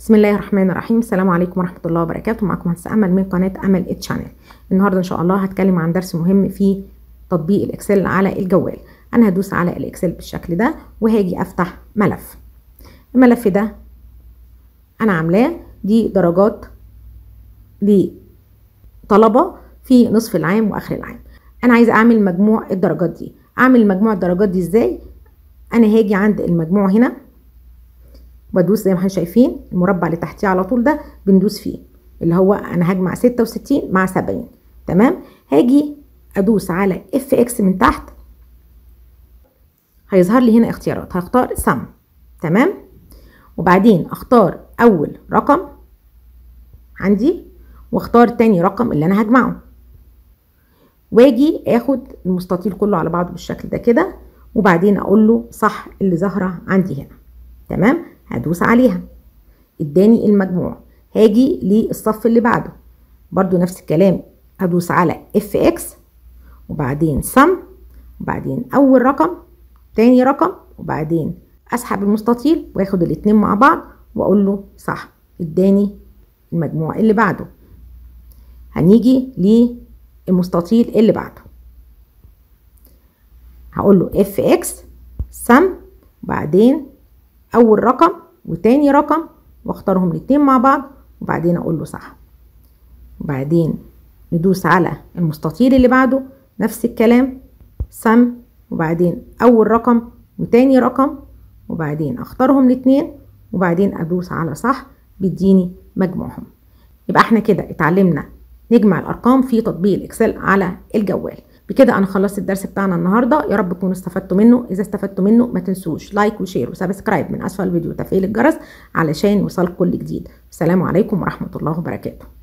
بسم الله الرحمن الرحيم السلام عليكم ورحمه الله وبركاته معكم مهندسه امل من قناه امل تشانل النهارده ان شاء الله هتكلم عن درس مهم في تطبيق الاكسل على الجوال انا هدوس على الاكسل بالشكل ده وهاجي افتح ملف الملف ده انا عاملاه دي درجات لطلبه في نصف العام واخر العام انا عايزه اعمل مجموع الدرجات دي اعمل مجموع الدرجات دي ازاي انا هاجي عند المجموع هنا وادوس زي ما احنا شايفين المربع اللي تحتيه على طول ده بندوس فيه اللي هو انا هجمع 66 مع 70 تمام هاجي ادوس على اف اكس من تحت هيظهر لي هنا اختيارات هختار سم تمام وبعدين اختار اول رقم عندي واختار تاني رقم اللي انا هجمعه واجي اخد المستطيل كله على بعضه بالشكل ده كده وبعدين اقول له صح اللي ظاهره عندي هنا تمام هدوس عليها اداني المجموع هاجي للصف اللي بعده برضو نفس الكلام هدوس على اف اكس وبعدين سم وبعدين اول رقم تاني رقم وبعدين اسحب المستطيل واخد الاتنين مع بعض واقول له صح اداني المجموع اللي بعده هنيجي للمستطيل اللي بعده هقول له اف اكس سم وبعدين اول رقم وتاني رقم واختارهم الاتنين مع بعض وبعدين اقول له صح وبعدين ندوس على المستطيل اللي بعده نفس الكلام سم وبعدين اول رقم وتاني رقم وبعدين اختارهم الاتنين وبعدين ادوس على صح بيديني مجموعهم يبقى احنا كده اتعلمنا نجمع الارقام في تطبيق الاكسل على الجوال بكده انا خلصت الدرس بتاعنا النهارده يا رب تكونوا استفدتوا منه اذا استفدتوا منه ما تنسوش لايك وشير وسبسكرايب من اسفل الفيديو وتفعيل الجرس علشان يوصلكم كل جديد السلام عليكم ورحمه الله وبركاته